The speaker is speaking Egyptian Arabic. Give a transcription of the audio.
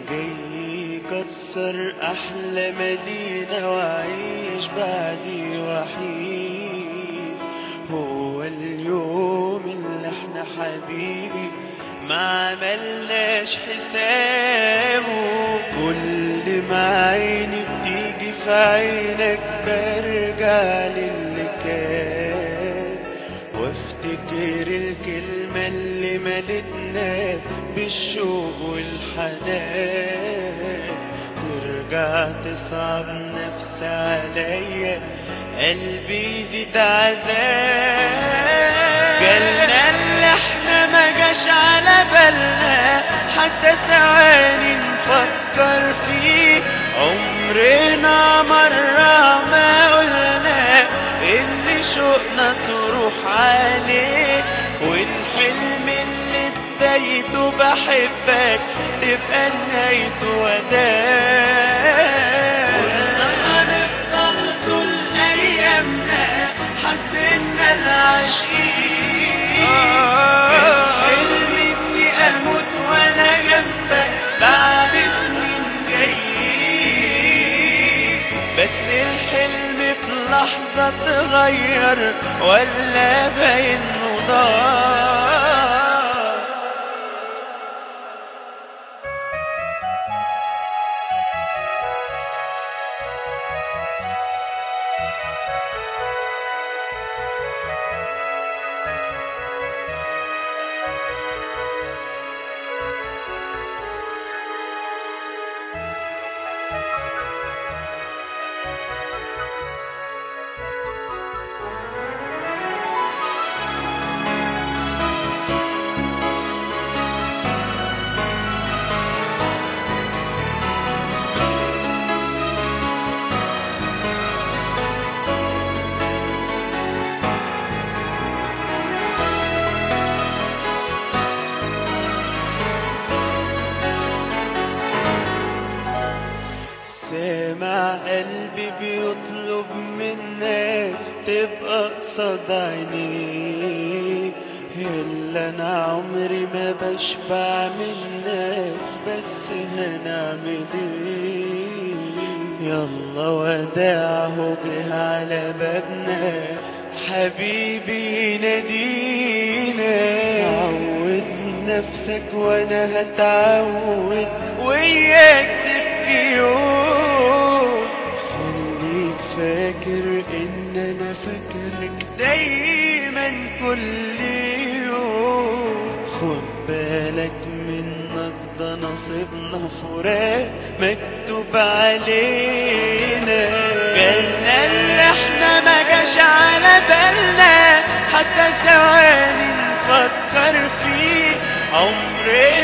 جاي يكسر احلى مدينة واعيش بعدي وحيد هو اليوم اللي احنا حبيبي ما عملناش حسابه كل ما عيني بتيجي في عينك برجع للي كان وافتكر الكلمة اللي ملتنا بالشوق والحنان ترجع تصعب نفسي عليا قلبي يزيد عذاب جالنا اللي احنا ما جاش على بالنا حتى ثواني نفكر فيه عمرنا مرة ما قلنا ان شوقنا تروح عليه والحلم اللي بدايته بحبك تبقى نهايته وداع قلنا هنفضل طول ايامنا حسدنا العاشقين كان حلمي اني اموت وانا جنبك بعد سنين جايين بس الحلم في لحظة اتغير ولا باين ضاع سامع قلبي بيطلب منك تبقى قصاد عينيه الا انا عمري ما بشبع منك بس هنعمل ايه يلا وداعه جه على بابنا حبيبي نادينا عود نفسك وانا هتعود وياك تبكي يوم خليك فاكر ان انا فاكرك دايما كل يوم خد بالك منك ده نصيبنا فراق مكتوب علينا جالنا اللي احنا ما جاش على بالنا حتى ثواني نفكر فيه عمرنا